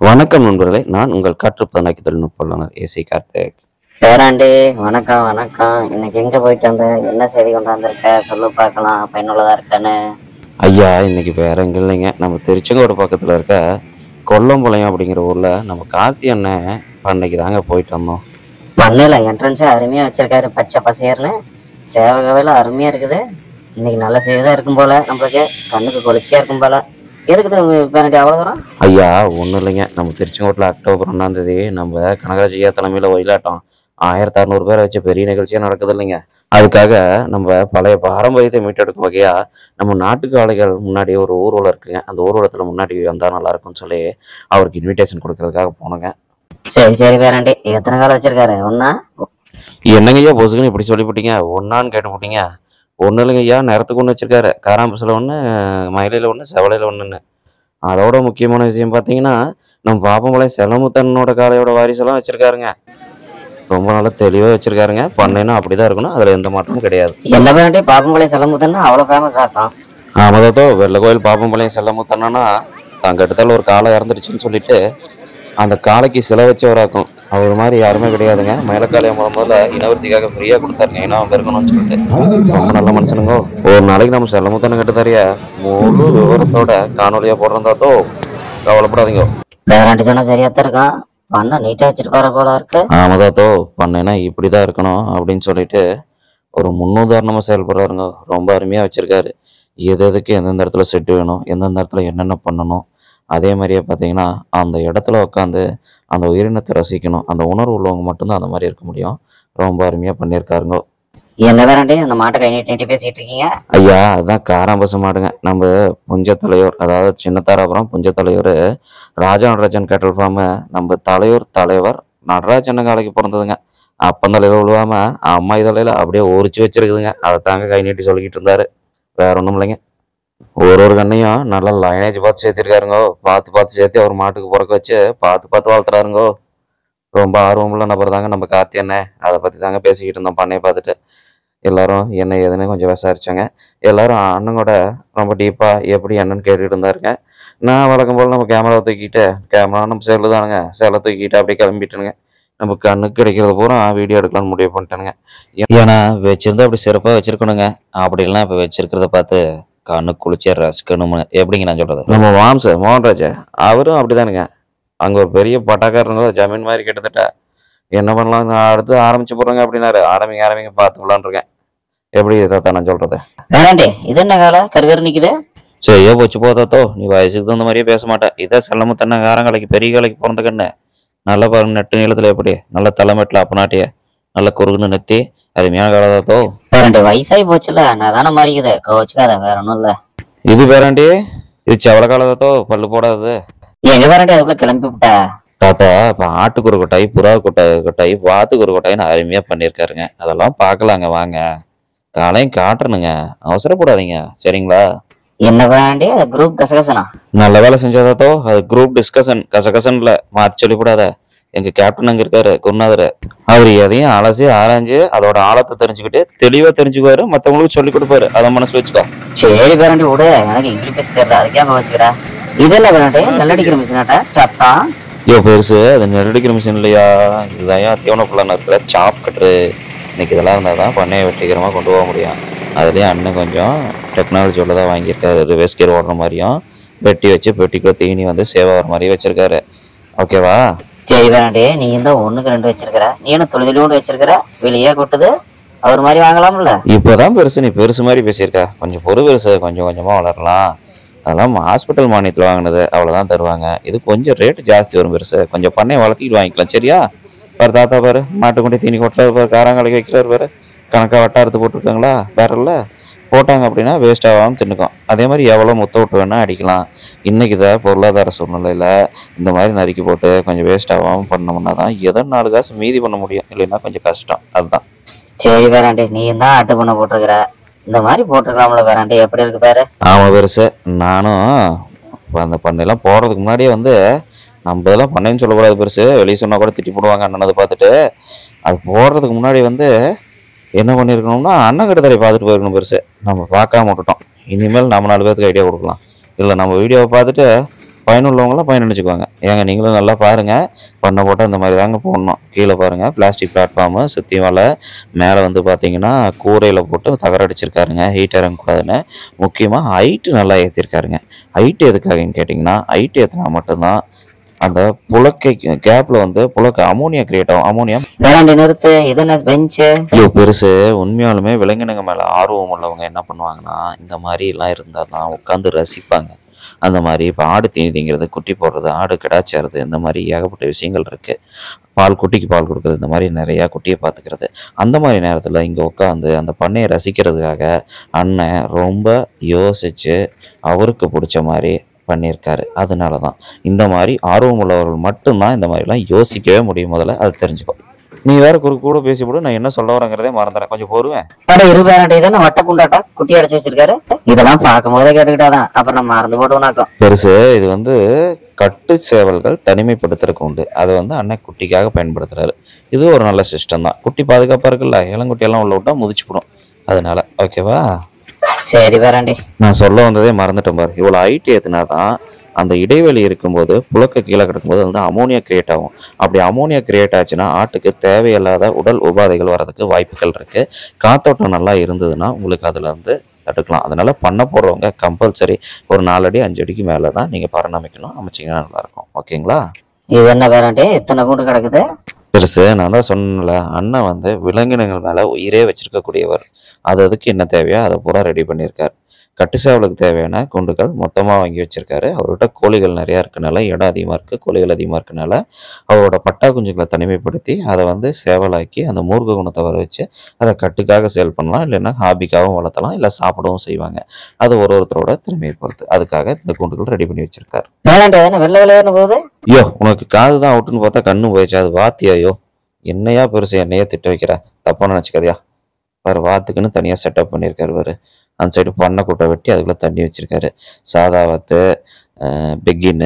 வணக்கம் நண்பர்களே நான் உங்கள் காற்றுப்பதனாக்கி தொழில்நுட்ப வல்லுநர் ஏசி கார்த்திக் பேராண்டி வணக்கம் வணக்கம் இன்னைக்கு எங்க போயிட்டு வந்த என்ன செய்தி கொண்டு வந்திருக்க சொல்லு பார்க்கலாம் பயனுள்ளதா இருக்கான்னு ஐயா இன்னைக்கு வேற எங்க இல்லைங்க நம்ம திருச்செங்கோடு பக்கத்தில் இருக்க கொல்லம்பாளையம் அப்படிங்கிற ஊரில் நம்ம கார்த்தி அண்ணன் பண்ணைக்கு தாங்க போயிட்டு வந்தோம் பண்ணையில என்ட்ரன்ஸே அருமையா வச்சிருக்காரு பச்சை பசேர்னு சேவகவையில அருமையா இருக்குது இன்னைக்கு நல்ல செய்தி தான் இருக்கும் போல நம்மளுக்கு கண்ணுக்கு குளிர்ச்சியா இருக்கும் போல எதுக்கு பேராண்டி அவ்வளவு தூரம் ஐயா ஒன்றும் இல்லைங்க நம்ம திருச்செங்கோட்டில் அக்டோபர் ஒன்றாம் தேதி நம்ம கனகராஜ் ஐயா தலைமையில் ஒயிலாட்டம் ஆயிரத்தி அறநூறு பேரை வச்சு பெரிய நிகழ்ச்சியாக நடக்குது இல்லைங்க அதுக்காக நம்ம பழைய பாரம்பரியத்தை மீட்டெடுக்கும் வகையாக நம்ம நாட்டு காளைகள் முன்னாடி ஒரு ஊர்வலம் இருக்குங்க அந்த ஊர்வலத்தில் முன்னாடி வந்தால் நல்லா இருக்கும்னு சொல்லி அவருக்கு இன்விடேஷன் கொடுக்கறதுக்காக போனோங்க சரி சரி பேராண்டி எத்தனை காலம் வச்சிருக்காரு ஒன்னா என்னங்க ஐயா பொசுக்குன்னு இப்படி சொல்லிவிட்டீங்க ஒன்னான்னு கேட்டுவிட்டீங்க ஒன்றும் இல்லைங்க ஐயா நேரத்துக்கு ஒன்று வச்சிருக்காரு காராம்பஸில் ஒன்று மயிலையில் ஒன்று செவலையில் ஒன்றுன்னு அதோட முக்கியமான விஷயம் பார்த்தீங்கன்னா நம்ம பாப்பம்பாளையம் செலமுத்தனோட காளையோட வாரிசெல்லாம் வச்சிருக்காருங்க ரொம்ப நல்லா தெளிவாக வச்சிருக்காருங்க பண்ணைன்னா அப்படிதான் இருக்கணும் அதில் எந்த மாற்றமும் கிடையாது என்ன பேராண்டி பாப்பம்பளை செலமுத்தன்னா அவ்வளவு ஃபேமஸ் ஆக்கும் ஆமாதோ வெள்ளை கோயில் பாப்பம்பாளையம் செல்லமுத்தனா தான் கட்டத்தில் ஒரு காளை இறந்துருச்சுன்னு சொல்லிட்டு அந்த காளைக்கு சிலை வச்சவராக்கும் அவர் மாதிரி யாருமே கிடையாதுங்க மயிலக்காளையம் முதல் முதல்ல இனவர்த்திக்காக ஃப்ரீயாக கொடுத்தாருங்க இனம் பெருக்கணும்னு சொல்லிட்டு ரொம்ப நல்ல மனுஷனுங்க ஒரு நாளைக்கு நம்ம செல்லமுத்தனை கட்டுத்தாரியா முழு விவரத்தோட காணொலியாக போடுறதாத்தோ கவலைப்படாதீங்க பேராண்டி சொன்னா சரியாத்தான் இருக்கும் பண்ண நீட்டா வச்சிருப்பாரு போல இருக்கு ஆமாதாத்தோ பண்ணேன்னா இப்படி தான் இருக்கணும் அப்படின்னு சொல்லிட்டு ஒரு முன்னுதாரணமாக செயல்படுறாருங்க ரொம்ப அருமையாக வச்சுருக்காரு எது எதுக்கு எந்தெந்த இடத்துல செட்டு வேணும் எந்தெந்த இடத்துல என்னென்ன பண்ணணும் அதே மாதிரியே பார்த்தீங்கன்னா அந்த இடத்துல உட்காந்து அந்த உயிரினத்தை ரசிக்கணும் அந்த உணர்வு உள்ளவங்க மட்டும்தான் அந்த மாதிரி இருக்க முடியும் ரொம்ப அருமையாக பண்ணியிருக்காருங்க என்ன பேராண்டி அந்த மாட்டை கை நீட்டி நீட்டி பேசிட்டு இருக்கீங்க ஐயா அதுதான் காராம்பச மாடுங்க நம்ம புஞ்ச தலைவர் அதாவது சின்ன தாராபுரம் புஞ்ச தலைவர் ராஜா நடராஜன் கேட்டல் ஃபார்மு நம்ம தலைவர் தலைவர் நடராஜன் காலைக்கு பிறந்ததுங்க அப்பன் தலையில விழுவாம அம்மா தலையில அப்படியே உரிச்சு வச்சிருக்குதுங்க அதை தாங்க கை நீட்டி சொல்லிக்கிட்டு இருந்தாரு வேற ஒன்றும் இல்லைங்க ஒரு ஒரு கண்ணையும் நல்லா லைனேஜ் பார்த்து சேர்த்திருக்காருங்கோ பார்த்து பார்த்து சேர்த்து அவர் மாட்டுக்கு பிறக்க வச்சு பார்த்து பார்த்து வளர்த்துறாருங்கோ ரொம்ப ஆர்வமுள்ள நபர் தாங்க நம்ம கார்த்தி அண்ணன் அதை பற்றி தாங்க பேசிக்கிட்டு இருந்தோம் பண்ணையை பார்த்துட்டு எல்லாரும் என்ன ஏதுன்னு கொஞ்சம் விசாரிச்சாங்க எல்லாரும் அண்ணனோட ரொம்ப டீப்பாக எப்படி என்னன்னு கேட்டுட்டு இருந்தாருங்க நான் வழக்கம் போல் நம்ம கேமராவை தூக்கிட்டு கேமரா நம்ம செல்லு தானுங்க செல்லை தூக்கிட்டு அப்படியே கிளம்பிட்டுனுங்க நம்ம கண்ணுக்கு கிடைக்கிறது பூரா வீடியோ எடுக்கலாம்னு முடிவு பண்ணிட்டேனுங்க ஏன்னா வச்சிருந்தா அப்படி சிறப்பாக வச்சிருக்கணுங்க அப்படி இல்லைன்னா இப்போ வச்சிருக்கிறத பார்த்து கண்ணுக்கு குளிச்சே ரசிக்கணும்னு எப்படிங்க நான் சொல்றது நம்ம வாம்ச மோகன்ராஜ் அவரும் அப்படிதானுங்க அங்கே ஒரு பெரிய பட்டாக்காரங்க ஜமீன் மாதிரி கிட்டத்தட்ட என்ன பண்ணலாம் நான் அடுத்து ஆரம்பிச்சு போடுறேங்க அப்படின்னாரு ஆரம்பிங்க ஆரம்பிங்க பார்த்து இருக்கேன் எப்படி இதை நான் சொல்றது வேணாண்டி இது என்ன காலம் கருகரு நிக்குது சரியா போச்சு போதாத்தோ நீ வயசுக்கு தகுந்த மாதிரியே பேச மாட்டேன் இதை செல்லமு தன்ன காரங்கலைக்கு பெரிய காலைக்கு பிறந்த கண்ணு நல்ல பாருங்க நெட்டு நீளத்துல எப்படி நல்ல தலைமெட்டில் அப்பனாட்டிய நல்ல குறுகுன்னு நெத்தி அருமையான காலதாத்தோ வேறாண்டி வயசாகி போச்சுல நான் தானே மாறிக்குது கோச்சுக்காத வேற ஒன்றும் இல்லை இது பேராண்டி இது செவல காலதாத்தோ பல்லு போடாது எங்க வேறாண்டி அதுக்குள்ள கிளம்பி விட்டா தாத்தா இப்போ ஆட்டுக்கு ஒரு கொட்டாய் புறா கொட்டாய் கொட்டாய் வாத்துக்கு ஒரு கொட்டாய்னு அருமையாக பண்ணியிருக்காருங்க அதெல்லாம் பார்க்கலாங்க வாங்க காலையும் காட்டுறணுங்க அவசரப்படாதீங்க சரிங்களா என்ன வேண்டாண்டி அது குரூப் கசகசனா நல்ல வேலை செஞ்சாதாத்தோ அது குரூப் டிஸ்கஷன் கசகசன்ல மாற்றி சொல்லிவிடாத எங்க கேப்டன் அங்க இருக்காரு குருநாதர் அவர் எதையும் அலசி ஆராய்ஞ்சு அதோட ஆழத்தை தெரிஞ்சுக்கிட்டு தெளிவா தெரிஞ்சுக்குவாரு மத்தவங்களுக்கு சொல்லி கொடுப்பாரு அதை மனசுல வச்சுக்கோ சரி வேறாண்டி விடு எனக்கு இங்கிலீஷ் பேச தெரியல அதுக்கே கோச்சுக்கிற இது என்ன வேறாண்டி நெல்லடிக்கிற மிஷினாட்ட சத்தம் ஐயோ பெருசு அது நெருடிக்கிற மிஷின் இல்லையா இதுதான் தீவன புள்ளன இருக்கிற சாப் கட்டுரு இன்னைக்கு இதெல்லாம் இருந்தால் தான் பண்ணையை வெற்றிகரமாக கொண்டு போக முடியும் அதுலேயும் அண்ணன் கொஞ்சம் டெக்னாலஜியோட தான் வாங்கியிருக்காரு ரிவர்ஸ் கியர் ஓடுற மாதிரியும் வெட்டி வச்சு பெட்டிக்குள்ள தீனி வந்து சேவ் ஆகிற மாதிரியும் வச்சிருக்காரு ஓகேவா சரி வேறாண்டி நீ இந்த ஒண்ணுக்கு ரெண்டு வச்சிருக்கிற நீ என்ன துளி துளியோடு வச்சிருக்கிற வெளியே கொட்டுது அவர் மாதிரி வாங்கலாம்ல இப்போதான் பெருசு நீ பெருசு மாதிரி பேசியிருக்க கொஞ்சம் பொறு பெருசு கொஞ்சம் கொஞ்சமாக வளரலாம் அதெல்லாம் ஹாஸ்பிட்டல் மானியத்தில் வாங்கினது அவ்வளோதான் தருவாங்க இது கொஞ்சம் ரேட்டு ஜாஸ்தி வரும் பெருசு கொஞ்சம் பண்ணை வளர்த்திட்டு வாங்கிக்கலாம் சரியா பாரு தாத்தா பாரு மாட்டு கொண்டு தீனி கொட்டுறாரு பாரு காராங்கலைக்கு வைக்கிறாரு பாரு கணக்காக வட்டாரத்து போட்டிருக்காங்களா பேரல்ல போட்டாங்க அப்படின்னா வேஸ்ட் ஆகாமல் தின்னுக்கும் அதே மாதிரி எவ்வளோ முத்த விட்டு வேணால் அடிக்கலாம் இன்னைக்கு தான் பொருளாதார சூழ்நிலையில் இந்த மாதிரி நறுக்கி போட்டு கொஞ்சம் வேஸ்ட் ஆகாமல் பண்ணோம்னா தான் எதோ நாலு காசு மீதி பண்ண முடியும் இல்லைன்னா கொஞ்சம் கஷ்டம் அதுதான் சரி வேறாண்டி நீ தான் ஆட்டு பண்ண போட்டிருக்கிற இந்த மாதிரி போட்டிருக்கலாம்ல வேறாண்டி எப்படி இருக்கு பாரு ஆமா பெருசு நானும் இப்ப அந்த பண்ணையெல்லாம் போடுறதுக்கு முன்னாடியே வந்து நம்ம இதெல்லாம் பண்ணைன்னு சொல்லக்கூடாது பெருசு வெளியே சொன்னா கூட திட்டி போடுவாங்க அண்ணனதை பார்த்துட்டு அது போடுறதுக்கு முன்னாடி வந்து என்ன பண்ணியிருக்கணும்னா அண்ணன் கிட்ட பார்த்துட்டு போயிருக்கணும் பெருசு நம்ம பார்க்காம விட்டுட்டோம் இனிமேல் நம்ம நாலு பேருக்கு ஐடியா கொடுக்கலாம் இல்லை நம்ம வீடியோவை பார்த்துட்டு பயனுள்ளவங்களாம் பயனடைச்சுக்குவாங்க ஏங்க நீங்களும் நல்லா பாருங்க பண்ண போட்டால் இந்த மாதிரி தாங்க போடணும் கீழே பாருங்க பிளாஸ்டிக் பிளாட்ஃபார்மு சுற்றி வலை மேலே வந்து பார்த்தீங்கன்னா கூரையில் போட்டு தகரடிச்சிருக்காருங்க ஹீட் இறங்கக்கூடாதுன்னு முக்கியமாக ஹைட்டு நல்லா ஏற்றிருக்காருங்க ஹைட்டு எதுக்காகன்னு கேட்டிங்கன்னா ஹைட்டு ஏற்றினா மட்டும்தான் அந்த புழக்கை கேப்பில் வந்து புழக்க அமோனியா கிரியேட் ஆகும் அமோனியா வேளாண்டி நிறுத்து இது என்ன பெஞ்சு ஐயோ பெருசு உண்மையாலுமே விலங்கினங்க மேலே ஆர்வம் உள்ளவங்க என்ன பண்ணுவாங்கன்னா இந்த மாதிரி எல்லாம் இருந்தால் தான் உட்காந்து ரசிப்பாங்க அந்த மாதிரி இப்போ ஆடு தீனி திங்கிறது குட்டி போடுறது ஆடு கிடாச்சறது இந்த மாதிரி ஏகப்பட்ட விஷயங்கள் இருக்குது பால் குட்டிக்கு பால் கொடுக்குறது இந்த மாதிரி நிறையா குட்டியை பார்த்துக்கிறது அந்த மாதிரி நேரத்தில் இங்கே உட்காந்து அந்த பண்ணையை ரசிக்கிறதுக்காக அண்ணன் ரொம்ப யோசித்து அவருக்கு பிடிச்ச மாதிரி பண்ணியிருக்காரு அதனால தான் இந்த மாதிரி ஆர்வம் உள்ளவர்கள் மட்டும்தான் இந்த மாதிரிலாம் யோசிக்கவே முடியும் முதல்ல அது தெரிஞ்சுக்கோ நீ வேற குறுக்கு கூட பேசி போடு நான் என்ன சொல்ல வரேங்கிறதே மறந்துறேன் கொஞ்சம் பொறுவேன் அட இரு பேராண்டி தானே வட்ட குண்டாட்டா குட்டி அடைச்சு வச்சிருக்காரு இதெல்லாம் பார்க்கும் போதே கேட்டுக்கிட்டாதான் அப்புறம் நம்ம மறந்து போட்டுனாக்கும் பெருசு இது வந்து கட்டு சேவல்கள் தனிமைப்படுத்துறதுக்கு உண்டு அதை வந்து அன்னை குட்டிக்காக பயன்படுத்துறாரு இது ஒரு நல்ல சிஸ்டம் தான் குட்டி பாதுகாப்பா இருக்குல்ல இளங்குட்டி எல்லாம் உள்ள விட்டா முதிச்சு போடும் அதனால ஓகேவா சரி பேராண்டி நான் சொல்ல வந்ததே மறந்துட்டேன் பாரு இவ்வளோ ஹைட் ஏத்துனா தான் அந்த இடைவெளி இருக்கும்போது புழக்க கீழே கிடக்கும்போது வந்து அமோனியா கிரியேட் ஆகும் அப்படி அமோனியா கிரியேட் ஆச்சுன்னா ஆட்டுக்கு தேவையில்லாத உடல் உபாதைகள் வரதுக்கு வாய்ப்புகள் இருக்கு காத்தோட்டம் நல்லா இருந்ததுன்னா உங்களுக்கு அதுல வந்து தடுக்கலாம் அதனால பண்ண போடுறவங்க கம்பல்சரி ஒரு நாலடி அஞ்சு அடிக்கு மேலே தான் நீங்கள் பரண் அமைக்கணும் அமைச்சிங்கன்னா நல்லாயிருக்கும் ஓகேங்களா இது என்ன பேராண்டி இத்தனை கூண்டு கிடக்குது பெருசு நான் தான் சொன்னேன்ல அண்ணன் வந்து விலங்கினங்கள் மேலே உயிரே வச்சிருக்கக்கூடியவர் அது அதுக்கு என்ன தேவையோ அதை பூரா ரெடி பண்ணியிருக்கார் கட்டு சேவலுக்கு தேவையான குண்டுகள் மொத்தமாக வாங்கி வச்சிருக்காரு அவர்கிட்ட கோழிகள் நிறையா இருக்கனால இடம் அதிகமாக இருக்குது கோழிகள் அதிகமாக இருக்கனால அவரோட பட்டா குஞ்சுகளை தனிமைப்படுத்தி அதை வந்து சேவலாக்கி அந்த மூர்க்க குணத்தை வர வச்சு அதை கட்டுக்காக சேல் பண்ணலாம் இல்லைன்னா ஹாபிக்காகவும் வளர்த்தலாம் இல்லை சாப்பிடவும் செய்வாங்க அது ஒரு ஒருத்தரோட திறமையை பொறுத்து அதுக்காக இந்த குண்டுகள் ரெடி பண்ணி வச்சிருக்காரு பேராண்டி தானே வெள்ளை வெள்ளையர்னு போகுது ஐயோ உனக்கு காது தான் அவுட்டுன்னு பார்த்தா கண்ணு போயிடுச்சு அது வாத்தியாயோ என்னையா பெருசு என்னையா திட்ட வைக்கிற தப்பா நினச்சிக்காதியா பாரு வாத்துக்குன்னு தனியாக செட்டப் பண்ணியிருக்காரு பாரு அந்த சைடு பண்ணை கூட்டை வெட்டி அதுக்குள்ளே தண்ணி வச்சிருக்காரு சாதா வாத்து பெக்கின்னு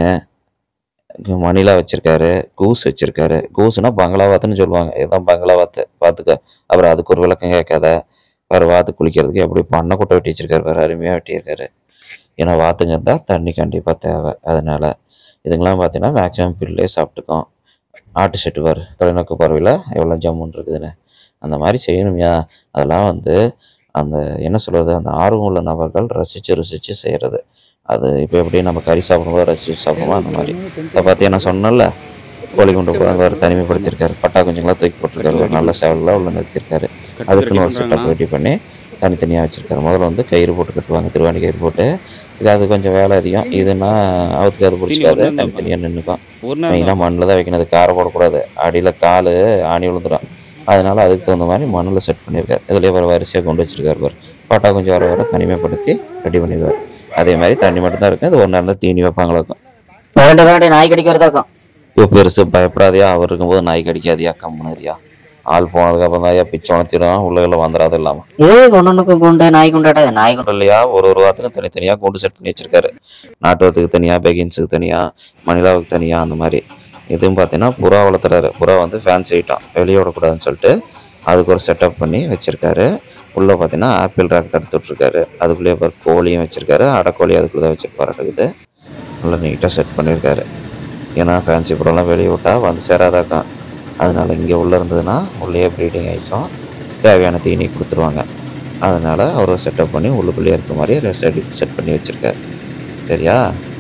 மணிலா வச்சிருக்காரு கூஸ் வச்சிருக்காரு கூஸ்னா பங்களா வாத்துன்னு சொல்லுவாங்க இதுதான் பங்களா வாத்து பார்த்துக்க அப்புறம் அதுக்கு ஒரு விளக்கம் கேட்காத வேறு வாத்து குளிக்கிறதுக்கு எப்படி பண்ணை கூட்டை வெட்டி வச்சிருக்காரு வேறு அருமையாக வெட்டியிருக்காரு ஏன்னா வாத்துங்க இருந்தால் தண்ணி கண்டிப்பாக தேவை அதனால இதுங்கெல்லாம் பார்த்தீங்கன்னா மேக்ஸிமம் பில்லே சாப்பிட்டுக்கும் ஆட்டு செட்டு பாரு தொலைநோக்கு பார்வையில் எவ்வளோ ஜம்முன்னு இருக்குதுன்னு அந்த மாதிரி செய்யணும்யா அதெல்லாம் வந்து அந்த என்ன சொல்கிறது அந்த ஆர்வம் உள்ள நபர்கள் ரசித்து ருசித்து செய்கிறது அது இப்போ எப்படி நம்ம கறி சாப்பிடும்போது ரசித்து சாப்பிடுவோமோ அந்த மாதிரி இதை பார்த்து நான் சொன்னேன்ல கோழி குண்டு அவர் தனிமைப்படுத்தியிருக்காரு பட்டா குஞ்சுங்களாம் தூக்கி போட்டிருக்காரு ஒரு நல்ல சேவலாம் உள்ள நிறுத்தியிருக்காரு அதுக்குன்னு ஒரு செட்டப் ரெடி பண்ணி தனித்தனியாக வச்சுருக்காரு முதல்ல வந்து கயிறு போட்டு கட்டுவாங்க திருவாணி கயிறு போட்டு இது அது கொஞ்சம் வேலை அதிகம் இதுனா அவருக்கு அது பிடிச்சாது தனித்தனியாக நின்றுக்கும் ஒரு நேரம் மெயினாக மண்ணில் தான் வைக்கணும் அது காரை போடக்கூடாது அடியில் கால் ஆணி விழுந்துடும் அதனால அதுக்கு தகுந்த மாதிரி மண்ணில் செட் பண்ணியிருக்காரு இதுலேயே ஒரு வரிசையாக கொண்டு வச்சிருக்காரு பாரு பாட்டா கொஞ்சம் வர வர தனிமைப்படுத்தி ரெடி பண்ணிடுவார் அதே மாதிரி தண்ணி மட்டும் தான் இருக்குது அது ஒரு நேரம் தான் தீனி வைப்பாங்களாக்கும் பேராண்டி பேராண்டி நாய் கடிக்க வரதாக்கும் இப்போ பெருசு பயப்படாதியா அவர் இருக்கும்போது நாய் கடிக்காதியா கம்முனரியா ஆள் போனதுக்கப்புறம் தான் ஐயா பிச்சை உணர்த்திடும் உள்ளே வந்துடாது இல்லாமல் ஏ ஒன்னொன்னுக்கும் குண்டு நாய் குண்டாட்டா இது நாய் குண்டு இல்லையா ஒரு ஒரு வாரத்துக்கும் தனித்தனியாக கொண்டு செட் பண்ணி வச்சிருக்காரு நாட்டுவத்துக்கு தனியாக பெகின்ஸுக்கு தனியாக மணிலாவுக்கு தனியாக அந்த மாதிரி இதுவும் பார்த்தீங்கன்னா புறா வளர்த்துறாரு புறா வந்து ஃபேன்சி ஐட்டம் வெளியே விடக்கூடாதுன்னு சொல்லிட்டு அதுக்கு ஒரு செட்டப் பண்ணி வச்சிருக்காரு உள்ளே பார்த்தீங்கன்னா ஆப்பிள் ரேக் தடுத்து விட்ருக்காரு அதுக்குள்ளேயே பாரு கோழியும் வச்சிருக்காரு அடைக்கோழி அதுக்குள்ளே தான் வச்சிருப்பாரு நல்லா நீட்டாக செட் பண்ணியிருக்காரு ஏன்னா ஃபேன்சி புறாலாம் வெளியே விட்டால் வந்து சேராதாக்கம் அதனால இங்கே உள்ளே இருந்ததுன்னா உள்ளேயே ப்ரீடிங் ஆகிக்கும் தேவையான தீனி கொடுத்துருவாங்க அதனால அவர் செட்டப் பண்ணி உள்ளுக்குள்ளேயே இருக்க மாதிரி செட் செட் பண்ணி வச்சிருக்காரு சரியா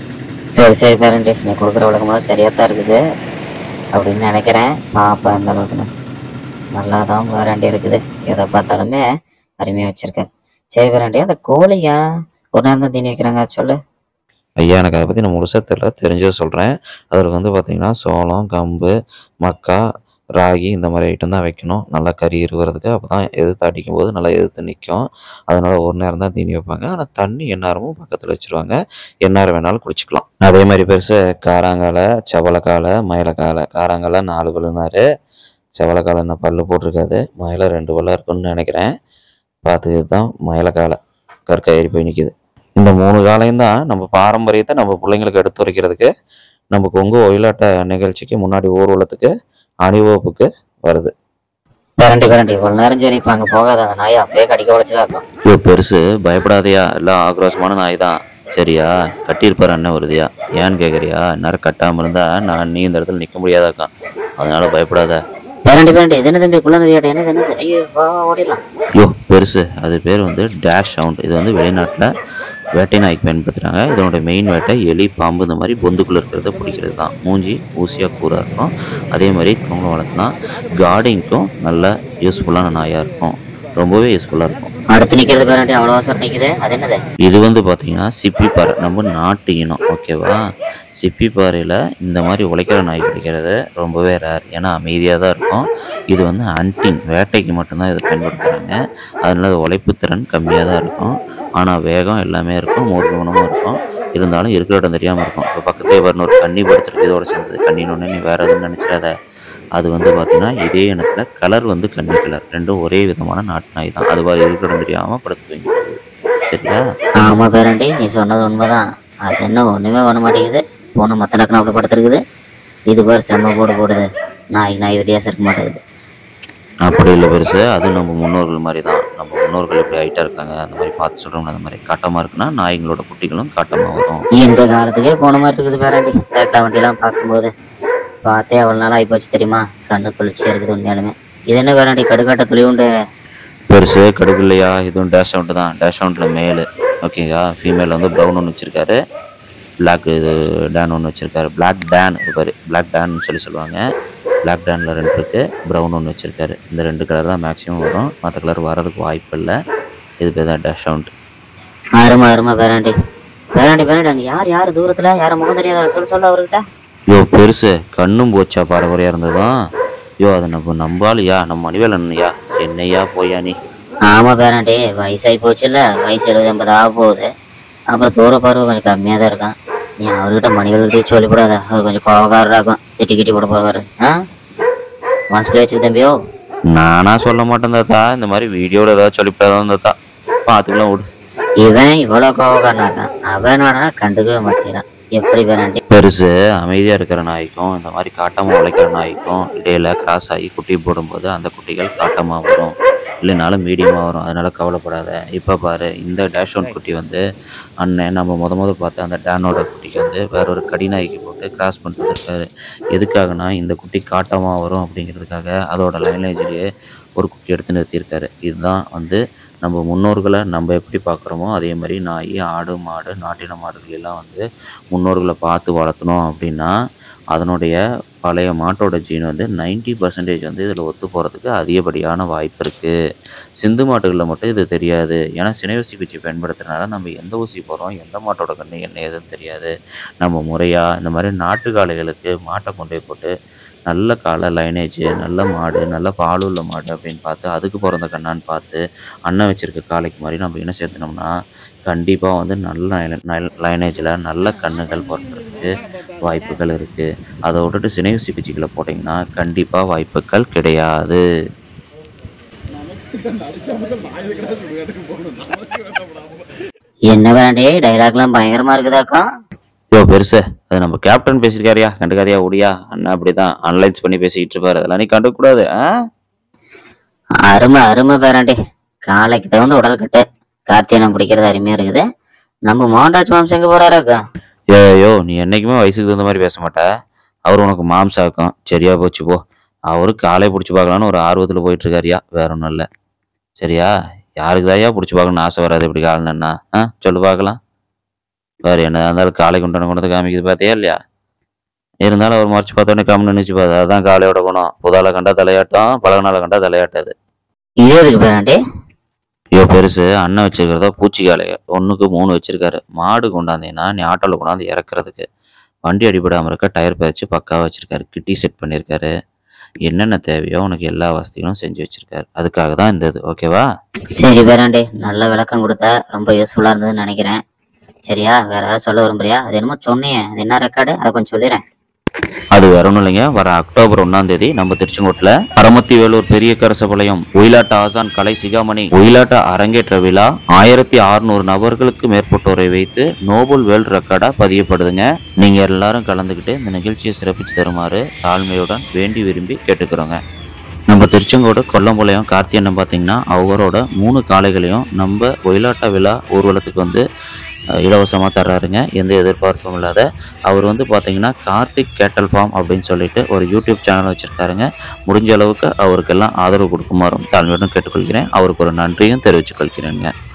சரி சரி பேரண்டி நீ கொடுக்குற விளக்கமெல்லாம் சரியாக தான் இருக்குது அப்படின்னு நினைக்கிறேன் பாப்பா அந்த அளவுக்கு நல்லா தான் பேராண்டி இருக்குது எதை பார்த்தாலுமே அருமையாக வச்சிருக்கேன் சரி பேராண்டி அந்த கோழியா ஒரு நேரம் தான் தீனி வைக்கிறாங்க அது சொல்லு ஐயா எனக்கு அதை பற்றி நான் முழுசாக தெரியல தெரிஞ்சதை சொல்கிறேன் அதில் வந்து பார்த்தீங்கன்னா சோளம் கம்பு மக்கா ராகி இந்த மாதிரி ஐட்டம் தான் வைக்கணும் நல்லா கறி இருக்கிறதுக்கு அப்போ தான் எதிர்த்து அடிக்கும் போது நல்லா எதிர்த்து நிற்கும் அதனால ஒரு நேரம் தான் தீனி வைப்பாங்க ஆனால் தண்ணி எந்நேரமும் பக்கத்தில் வச்சுருவாங்க எந்நேரம் வேணாலும் குடிச்சிக்கலாம் அதே மாதிரி பெருசு காராங்காலை செவலக்காலை மயிலக்காலை காராங்காலை நாலு பல்லுனாரு செவலக்காலை என்ன பல்லு போட்டிருக்காது மயில ரெண்டு பல்லா இருக்குன்னு நினைக்கிறேன் பார்த்துக்கிட்டு தான் மயிலக்காலை கற்காயறி போய் நிற்கிது இந்த மூணு காலையும் தான் நம்ம பாரம்பரியத்தை நம்ம பிள்ளைங்களுக்கு எடுத்து வைக்கிறதுக்கு நம்ம கொங்கு ஒயிலாட்ட நிகழ்ச்சிக்கு முன்னாடி ஊர்வலத்துக்கு அணிவகுப்புக்கு வருது பேரண்டி பேரண்டி இவ்வளோ நேரம் சரி இப்போ அங்கே போகாத அந்த நாயை அப்படியே கடிக்க உழைச்சதா இருக்கும் இது பெருசு பயப்படாதயா எல்லாம் ஆக்ரோஷமான நாய் தான் சரியா கட்டியிருப்பார் அண்ணன் உறுதியா ஏன்னு கேட்குறியா நேரம் கட்டாமல் இருந்தா நான் நீ இந்த இடத்துல நிற்க முடியாதாக்கா அதனால பயப்படாத பேரண்டி பேரண்டி இது என்ன தம்பி குழந்தை விளையாட்டு என்னது என்னது ஐயோ வா வா, ஓடிடலாம் ஐயோ பெருசு அது பேர் வந்து டேஷ் சவுண்ட் இது வந்து வெளிநாட்டில் வேட்டை நாய்க்கு பயன்படுத்துகிறாங்க இதனோட மெயின் வேட்டை எலி பாம்பு இந்த மாதிரி பொந்துக்குள்ளே இருக்கிறத பிடிக்கிறது தான் மூஞ்சி ஊசியாக கூராக இருக்கும் அதே மாதிரி இவங்களும் வளர்த்துனா கார்டிங்க்கும் நல்ல யூஸ்ஃபுல்லான நாயாக இருக்கும் ரொம்பவே யூஸ்ஃபுல்லாக இருக்கும் அடுத்து நிக்கிறது பேரண்டி அவ்வளோ அவசரம் நிக்குது அது என்னது இது வந்து பார்த்தீங்கன்னா சிப்பி பாறை நம்ம நாட்டு இனம் ஓகேவா சிப்பி பாறையில் இந்த மாதிரி உழைக்கிற நாய் கிடைக்கிறது ரொம்பவே ரேர் ஏன்னா அமைதியாக தான் இருக்கும் இது வந்து ஹண்டிங் வேட்டைக்கு மட்டும்தான் இதை பயன்படுத்துகிறாங்க அதனால அது உழைப்பு திறன் கம்மியாக தான் இருக்கும் ஆனால் வேகம் எல்லாமே இருக்கும் மோர் குணமும் இருக்கும் இருந்தாலும் இருக்கிற இடம் தெரியாமல் இருக்கும் இப்போ பக்கத்துலேயே வரணும் ஒரு கன்னி படுத்துருக்கு இதோட சேர்ந்தது கண்ணினொன்னே நீ வேறு எதுவும் நினச்சிடாத அது வந்து பார்த்தீங்கன்னா இதே இனத்தில் கலர் வந்து கன்னி கலர் ரெண்டும் ஒரே விதமான நாட்டு நாய் தான் அது மாதிரி இருக்கிற இடம் தெரியாமல் படுத்து தூங்கிடுது சரியா ஆமா பேரண்டி நீ சொன்னது உண்மைதான் அது என்ன ஒண்ணுமே பண்ண மாட்டேங்குது பொண்ணு மத்த லக்கணம் அப்படி படுத்துருக்குது இது பாரு செம்ம போடு போடுது நாய் நாய் வித்தியாசம் இருக்க மாட்டேங்குது அப்படி இல்லை பெருசு அது நம்ம முன்னோர்கள் மாதிரி தான் நம்ம முன்னோர்கள் எப்படி ஹைட்டாக இருக்காங்க அந்த மாதிரி பார்த்து சொல்கிறோம்ல அந்த மாதிரி காட்டமாக இருக்குன்னா நாய்ங்களோட குட்டிகளும் காட்டமாக வரும் எங்க காலத்துக்கே போன மாதிரி இருக்குது பேரண்டி ரேக்லா வண்டிலாம் பார்க்கும்போது பார்த்தே அவ்வளோ நாள் ஆகிப்போச்சு தெரியுமா கண்ணு குளிர்ச்சியாக இருக்குது உண்மையாலுமே இது என்ன பேரண்டி கடுக்காட்ட துளி உண்டு பெருசு கடுகு இல்லையா இதுவும் டேஷ் அவுண்ட் தான் டேஷ் அவுண்டில் மேலு ஓகேங்களா ஃபீமேல் வந்து ப்ரௌன் ஒன்று வச்சுருக்காரு பிளாக் இது டேன் ஒன்று வச்சுருக்காரு பிளாக் டேன் இது பாரு பிளாக் டேன்னு சொல்லி சொல்லுவாங்க பிளாக் டேனில் ரெண்டு இருக்குது ப்ரௌன் ஒன்று வச்சுருக்காரு இந்த ரெண்டு கலர் தான் மேக்ஸிமம் வரும் மற்ற கலர் வரதுக்கு வாய்ப்பு இல்லை இது பேர் தான் டேஷ் அவுண்ட் அருமை அருமை பேரண்டி பேரண்டி பேரண்டி அங்கே யார் யார் தூரத்தில் யாரும் முகம் தெரியாத சொல்ல சொல்ல அவர்கிட்ட யோ பெருசு கண்ணும் போச்சா பரபரையாக இருந்ததும் யோ அதை நம்ம நம்பாலியா நம்ம மணிவேல் அண்ணையா என்னையா போயா நீ ஆமா பேரண்டி வயசாகி போச்சுல்ல வயசு எழுபது எண்பது ஆக போகுது அப்புறம் தூர பார்வை கொஞ்சம் கம்மியாக தான் இருக்கான் நீ அவர்கிட்ட மணிகளுக்கு சொல்லிவிடாத அவர் கொஞ்சம் கோவக்காரராகும் திட்டி கிட்டி போட போகிறாரு ஆ மனசுல வச்சு தம்பியோ நானா சொல்ல மாட்டேன் தாத்தா இந்த மாதிரி வீடியோவில் ஏதாவது சொல்லிவிட்டாதான் தாத்தா பார்த்துக்கலாம் விடு இவன் இவ்வளோ கோவக்காரனா இருக்கான் அவனோட கண்டுக்கவே மாட்டேங்கிறான் எப்படி பேரண்டி பெருசு அமைதியாக இருக்கிற நாய்க்கும் இந்த மாதிரி காட்டமாக உழைக்கிற நாய்க்கும் இடையில கிராஸ் ஆகி குட்டி போடும்போது அந்த குட்டிகள் காட்டமாக வரும் இல்லைனாலும் மீடியமாக வரும் அதனால கவலைப்படாத இப்போ பாரு இந்த டேஷ் ஒன் குட்டி வந்து அண்ணன் நம்ம முத முத பார்த்த அந்த டேனோட குட்டிக்கு வந்து வேற ஒரு கடி நாய்க்கு போட்டு கிராஸ் பண்ணிட்டு வந்திருக்காரு எதுக்காகனா இந்த குட்டி காட்டமாக வரும் அப்படிங்கிறதுக்காக அதோட லைனேஜ்லேயே ஒரு குட்டி எடுத்து நிறுத்தியிருக்காரு இதுதான் வந்து நம்ம முன்னோர்களை நம்ம எப்படி பார்க்குறோமோ அதே மாதிரி நாய் ஆடு மாடு நாட்டின மாடுகள் எல்லாம் வந்து முன்னோர்களை பார்த்து வளர்த்தணும் அப்படின்னா அதனுடைய பழைய மாட்டோட ஜீன் வந்து 90% பர்சன்டேஜ் வந்து இதில் ஒத்து போகிறதுக்கு அதிகப்படியான வாய்ப்பு இருக்குது சிந்து மாட்டுகளில் மட்டும் இது தெரியாது ஏன்னா சினையூசி குச்சி பயன்படுத்துறதுனால நம்ம எந்த ஊசி போகிறோம் எந்த மாட்டோட கண்ணு என்ன ஏதுன்னு தெரியாது நம்ம முறையாக இந்த மாதிரி நாட்டு காளைகளுக்கு மாட்டை கொண்டு போய் போட்டு நல்ல காலை லைனேஜ் நல்ல மாடு நல்ல பாலுள்ள மாடு அப்படின்னு பார்த்து அதுக்கு பிறந்த கண்ணான்னு பார்த்து அண்ணன் வச்சிருக்க காளைக்கு மாதிரி நம்ம என்ன சேர்த்துனோம்னா கண்டிப்பாக வந்து நல்ல லைனேஜில் நல்ல கண்ணுகள் பிறக்கிறதுக்கு வாய்ப்புகள் இருக்குது அதை விட்டுட்டு சினைவு சிகிச்சைகளை போட்டிங்கன்னா கண்டிப்பாக வாய்ப்புகள் கிடையாது என்ன பேரண்டி டைலாக்லாம் பயங்கரமா இருக்குதாக்கா யோ பெருசு அது நம்ம கேப்டன் பேசியிருக்காரியா கண்டுக்காதியா ஓடியா அண்ணா அப்படிதான் அனலைஸ் பண்ணி பேசிக்கிட்டு இருப்பாரு அதெல்லாம் நீ கண்டுக்கூடாது ஆ அருமை அருமை பேரண்டி காலைக்கு தகுந்த உடல் கட்டு கார்த்தியனம் பிடிக்கிறது அருமையா இருக்குது நம்ம மோகன்ராஜ் மாம்ஸ் எங்க போறாராக்கா ஏயோ நீ என்னைக்குமே வயசுக்கு தகுந்த மாதிரி பேச மாட்ட அவர் உனக்கு மாம்சாக்கும் சரியா போச்சு போ அவரு காலை பிடிச்சி பார்க்கலான்னு ஒரு ஆர்வத்தில் போயிட்டு இருக்காருயா வேற ஒன்றும் இல்லை சரியா யாருக்கு தாயா பிடிச்சி பார்க்கணும்னு ஆசை வராது இப்படி காலன்னா ஆ சொல்லு பார்க்கலாம் வேறு என்னதான் இருந்தாலும் காலை கொண்டு கொண்டு வந்து காமிக்குது பார்த்தியா இல்லையா இருந்தாலும் அவர் மறைச்சு பார்த்தோன்னே கம்னு நினச்சி பார்த்து அதுதான் காலையோட குணம் புதால கண்டா தலையாட்டம் பழகனால கண்டா தலையாட்டாது இது எதுக்கு பேரண்டி ஐயோ பெருசு அண்ணன் வச்சிருக்கிறதோ பூச்சி காளைய ஒன்றுக்கு மூணு வச்சிருக்காரு மாடு கொண்டாந்தீங்கன்னா நீ ஆட்டோவில் கொண்டாந்து இறக்குறதுக்கு வண்டி அடிபடாமல் இருக்க டயர் பேச்சு பக்காவாக வச்சிருக்காரு கிட்டி செட் பண்ணியிருக்காரு என்னென்ன தேவையோ உனக்கு எல்லா வசதிகளும் செஞ்சு வச்சிருக்காரு அதுக்காக தான் இந்த இது ஓகேவா சரி பேராண்டி நல்ல விளக்கம் கொடுத்த ரொம்ப யூஸ்ஃபுல்லா இருந்ததுன்னு நினைக்கிறேன் சரியா வேற ஏதாவது சொல்ல விரும்புறியா அது என்னமோ சொன்னியே அது என்ன ரெக்கார்டு அதை கொஞ்சம் சொல்லிடுறேன் அது வேற ஒன்றும் இல்லைங்க வர அக்டோபர் ஒன்றாம் தேதி நம்ம திருச்செங்கோட்டில் பரமத்தி வேலூர் பெரிய கரசபாளையம் ஒயிலாட்ட ஆசான் கலை சிகாமணி ஒயிலாட்ட அரங்கேற்ற விழா ஆயிரத்தி அறுநூறு நபர்களுக்கு மேற்பட்டோரை வைத்து நோபல் வேர்ல்ட் ரெக்கார்டா பதியப்படுதுங்க நீங்க எல்லாரும் கலந்துக்கிட்டு இந்த நிகழ்ச்சியை சிறப்பிச்சு தருமாறு தாழ்மையுடன் வேண்டி விரும்பி கேட்டுக்கிறோங்க நம்ம திருச்செங்கோடு கொல்லம்பாளையம் கார்த்தியண்ணன் பார்த்தீங்கன்னா அவரோட மூணு காளைகளையும் நம்ம ஒயிலாட்ட விழா ஊர்வலத்துக்கு வந்து இலவசமாக தர்றாருங்க எந்த எதிர்பார்ப்பும் இல்லாத அவர் வந்து பார்த்தீங்கன்னா கார்த்திக் கேட்டல் ஃபார்ம் அப்படின்னு சொல்லிட்டு ஒரு யூடியூப் சேனல் வச்சுருக்காருங்க முடிஞ்ச அளவுக்கு அவருக்கெல்லாம் ஆதரவு கொடுக்குமாறும் தாழ்மையுடன் கேட்டுக்கொள்கிறேன் அவருக்கு ஒரு நன்றியும் தெரிவித்துக் கொள்கிறேங்க